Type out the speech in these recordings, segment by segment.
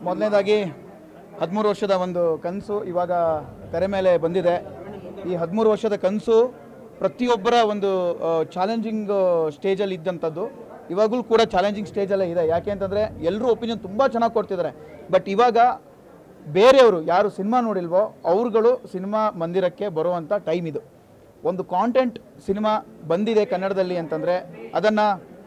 ಮೊದಲನೇದಾಗಿ ಹದಿಮೂರು ವರ್ಷದ ಒಂದು ಕನಸು ಇವಾಗ ತೆರೆ ಮೇಲೆ ಬಂದಿದೆ ಈ ಹದಿಮೂರು ವರ್ಷದ ಕನಸು ಪ್ರತಿಯೊಬ್ಬರ ಒಂದು ಚಾಲೆಂಜಿಂಗ್ ಸ್ಟೇಜಲ್ಲಿ ಇದ್ದಂಥದ್ದು ಇವಾಗಲೂ ಕೂಡ ಚಾಲೆಂಜಿಂಗ್ ಸ್ಟೇಜಲ್ಲೇ ಇದೆ ಯಾಕೆ ಅಂತಂದರೆ ಎಲ್ಲರೂ ಒಪಿನಿಯನ್ ತುಂಬ ಚೆನ್ನಾಗಿ ಕೊಡ್ತಿದ್ದಾರೆ ಬಟ್ ಇವಾಗ ಬೇರೆಯವರು ಯಾರು ಸಿನಿಮಾ ನೋಡಿಲ್ವೋ ಅವ್ರುಗಳು ಸಿನಿಮಾ ಮಂದಿರಕ್ಕೆ ಬರುವಂಥ ಟೈಮ್ ಇದು ಒಂದು ಕಾಂಟೆಂಟ್ ಸಿನಿಮಾ ಬಂದಿದೆ ಕನ್ನಡದಲ್ಲಿ ಅಂತಂದರೆ ಅದನ್ನು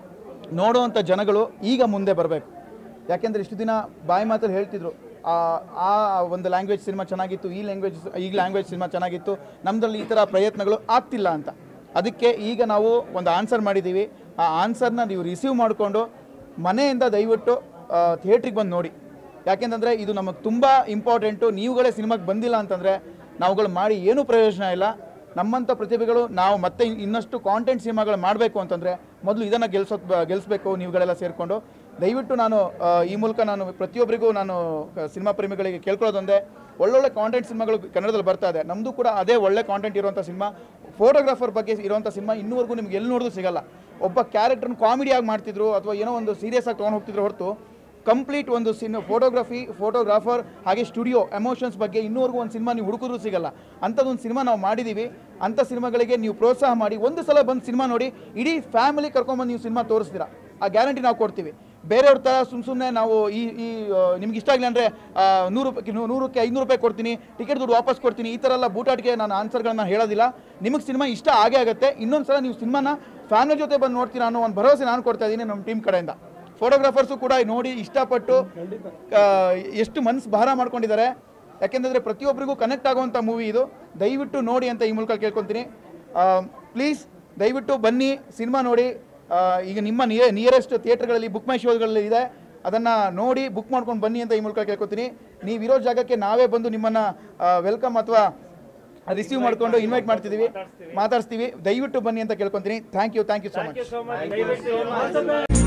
ನೋಡುವಂಥ ಜನಗಳು ಈಗ ಮುಂದೆ ಬರಬೇಕು ಯಾಕೆಂದರೆ ಇಷ್ಟು ದಿನ ಬಾಯಿ ಮಾತಲ್ಲಿ ಹೇಳ್ತಿದ್ರು ಆ ಆ ಒಂದು ಲ್ಯಾಂಗ್ವೇಜ್ ಸಿನಿಮಾ ಚೆನ್ನಾಗಿತ್ತು ಈ ಲ್ಯಾಂಗ್ವೇಜ್ ಈ ಲ್ಯಾಂಗ್ವೇಜ್ ಸಿನಿಮಾ ಚೆನ್ನಾಗಿತ್ತು ನಮ್ಮದ್ರಲ್ಲಿ ಈ ಥರ ಪ್ರಯತ್ನಗಳು ಆಗ್ತಿಲ್ಲ ಅಂತ ಅದಕ್ಕೆ ಈಗ ನಾವು ಒಂದು ಆನ್ಸರ್ ಮಾಡಿದ್ದೀವಿ ಆ ಆನ್ಸರ್ನ ನೀವು ರಿಸೀವ್ ಮಾಡಿಕೊಂಡು ಮನೆಯಿಂದ ದಯವಿಟ್ಟು ಥಿಯೇಟ್ರಿಗೆ ಬಂದು ನೋಡಿ ಯಾಕೆಂತಂದರೆ ಇದು ನಮಗೆ ತುಂಬ ಇಂಪಾರ್ಟೆಂಟು ನೀವುಗಳೇ ಸಿನಿಮಾಗೆ ಬಂದಿಲ್ಲ ಅಂತಂದರೆ ನಾವುಗಳು ಮಾಡಿ ಏನೂ ಪ್ರಯೋಜನ ಇಲ್ಲ ನಮ್ಮಂಥ ಪ್ರತಿಭೆಗಳು ನಾವು ಮತ್ತೆ ಇನ್ನಷ್ಟು ಕಾಂಟೆಂಟ್ ಸಿನಿಮಾಗಳು ಮಾಡಬೇಕು ಅಂತಂದರೆ ಮೊದಲು ಇದನ್ನು ಗೆಲ್ಸೋ ಗೆಲ್ಲಿಸ್ಬೇಕು ನೀವುಗಳೆಲ್ಲ ಸೇರಿಕೊಂಡು ದಯವಿಟ್ಟು ನಾನು ಆ, ಈ ಮೂಲಕ ನಾನು ಪ್ರತಿಯೊಬ್ಬರಿಗೂ ನಾನು ಕ- ಸಿನಿಮಾ ಪ್ರೇಮಿಗಳಿಗೆ ಕೇಳ್ಕೊಳ್ಳೋದೊಂದೇ ಒಳ್ಳೊಳ್ಳೆ ಕಾಂಟೆಂಟ್ ಸಿನಿಮಾಗಳು ಕನ್ನಡದಲ್ಲಿ ಬರ್ತಾ ಇದೆ ನಮ್ಮದು ಕೂಡ ಅದೇ ಒಳ್ಳೆ ಕಾಂಟೆಂಟ್ ಇರುವಂಥ ಸಿನಿಮಾ ಫೋಟೋಗ್ರಾಫರ್ ಬಗ್ಗೆ ಇರುವಂಥ ಸಿನಿಮಾ ಇನ್ನೂವರೆಗೂ ನಿಮ್ಗೆ ಎಲ್ಲಿ ನೋಡಿದ್ರು ಸಿಗಲ್ಲ ಒಬ್ಬ ಕ್ಯಾರೆಕ್ಟರ್ನ ಕಾಮಿಡಿಯಾಗಿ ಮಾಡ್ತಿದ್ರು ಅಥವಾ ಏನೋ ಒಂದು ಸೀರಿಯಸ್ ಆಗಿ ತೊಗೊಂಡು ಹೋಗ್ತಿದ್ರು ಹೊರತು ಕಂಪ್ಲೀಟ್ ಒಂದು ಸಿನ್ ಫೋಟೋಗ್ರಫಿ ಫೋಟೋಗ್ರಾಫರ್ ಹಾಗೆ ಸ್ಟುಡಿಯೋ ಎಮೋಷನ್ಸ್ ಬಗ್ಗೆ ಇನ್ನೂವರೆಗೂ ಒಂದು ಸಿನಿಮಾ ನೀವು ಹುಡುಕಿದ್ರು ಸಿಗಲ್ಲ ಅಂಥದ್ದೊಂದು ಸಿನಿಮಾ ನಾವು ಮಾಡಿದ್ದೀವಿ ಅಂಥ ಸಿನಿಮಾಗಳಿಗೆ ನೀವು ಪ್ರೋತ್ಸಾಹ ಮಾಡಿ ಒಂದು ಸಲ ಬಂದು ಸಿನಿಮಾ ನೋಡಿ ಇಡೀ ಫ್ಯಾಮಿಲಿ ಕರ್ಕೊಂಬಂದು ನೀವು ಸಿನಿಮಾ ತೋರಿಸ್ತೀರಾ ಆ ಗ್ಯಾರಂಟಿ ನಾವು ಕೊಡ್ತೀವಿ ಬೇರೆಯವ್ರ ಥರ ಸುಮ್ಮ ಸುಮ್ಮನೆ ನಾವು ಈ ಈ ಆ, ನಿಮ್ಗೆ ಇಷ್ಟ ಆಗಲಿ ಅಂದರೆ ನೂರು ರೂಪಾಯಿ ನೂ- ನೂರಕ್ಕೆ ಐನೂರು ರೂಪಾಯಿ ಕೊಡ್ತೀನಿ ಟಿಕೆಟ್ ದುಡ್ಡು ವಾಪಸ್ ಕೊಡ್ತೀನಿ ಈ ಥರ ಎಲ್ಲ ಬೂಟಾಟಿಗೆ ನಾನು ಆನ್ಸರ್ಗಳನ್ನ ಹೇಳೋದಿಲ್ಲ ನಿಮಗೆ ಸಿನಿಮಾ ಇಷ್ಟ ಆಗೇ ಆಗುತ್ತೆ ಇನ್ನೊಂದು ಸಲ ನೀವು ಸಿನಿಮಾನ ಫ್ಯಾಮಿಲಿ ಜೊತೆ ಬಂದು ನೋಡ್ತೀರಾ ಅನ್ನೋ ಒಂದು ಭರವಸೆ ನಾನು ಕೊಡ್ತಾ ಇದ್ದೀನಿ ನಮ್ಮ ಟೀಮ್ ಕಡೆಯಿಂದ ಫೋಟೋಗ್ರಾಫರ್ಸು ಕೂಡ ನೋಡಿ ಇಷ್ಟಪಟ್ಟು ಆ, ಎಷ್ಟು ಮನಸ್ಸು ಭಾರ ಮಾಡ್ಕೊಂಡಿದ್ದಾರೆ ಯಾಕೆಂದರೆ ಪ್ರತಿಯೊಬ್ಬರಿಗೂ ಕನೆಕ್ಟ್ ಆಗುವಂಥ ಮೂವಿ ಇದು ದಯವಿಟ್ಟು ನೋಡಿ ಅಂತ ಈ ಮೂಲಕ ಕೇಳ್ಕೊತೀನಿ ಪ್ಲೀಸ್ ದಯವಿಟ್ಟು ಬನ್ನಿ ಸಿನಿಮಾ ನೋಡಿ ಆ, ಈಗ ನಿಮ್ಮ ನಿಯ ನಿಯರೆಸ್ಟ್ ಥಿಯೇಟರ್ಗಳಲ್ಲಿ ಬುಕ್ ಮೈ ಶೋಗಳಲ್ಲಿ ಇದೆ ಅದನ್ನು ನೋಡಿ ಬುಕ್ ಮಾಡ್ಕೊಂಡು ಬನ್ನಿ ಅಂತ ಈ ಮೂಲಕ ಕೇಳ್ಕೊತೀನಿ ನೀವಿರೋ ಜಾಗಕ್ಕೆ ನಾವೇ ಬಂದು ನಿಮ್ಮನ್ನು ವೆಲ್ಕಮ್ ಅಥವಾ ರಿಸೀವ್ ಮಾಡ್ಕೊಂಡು ಇನ್ವೈಟ್ ಮಾಡ್ತಿದ್ದೀವಿ ಮಾತಾಡಿಸ್ತೀವಿ ದಯವಿಟ್ಟು ಬನ್ನಿ ಅಂತ ಕೇಳ್ಕೊತೀನಿ thank you thank you so much so much.